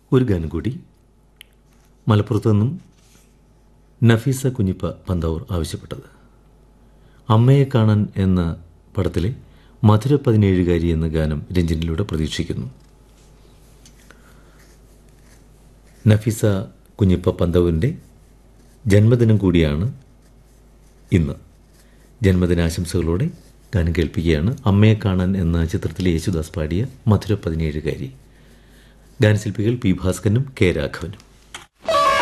ഒരു ഗാനം കൂടി മലപ്പുറത്തു നിന്നും നഫീസ കുഞ്ഞിപ്പ പന്തവൂർ ആവശ്യപ്പെട്ടത് അമ്മയെ കാണാൻ എന്ന പടത്തിലെ മധുര പതിനേഴുകാരി എന്ന ഗാനം രഞ്ജനിലൂടെ പ്രതീക്ഷിക്കുന്നു നഫീസ കുഞ്ഞിപ്പ പന്തവൂരിൻ്റെ ജന്മദിനം കൂടിയാണ് ഇന്ന് ജന്മദിനാശംസകളോടെ ഗാനം കേൾപ്പിക്കുകയാണ് അമ്മയെ കാണാൻ എന്ന ചിത്രത്തിലെ യേശുദാസ് പാടിയ മധുര പതിനേഴുകാരി ഗാനശില്പികൾ പി ഭാസ്കരനും കെ രാഘവനും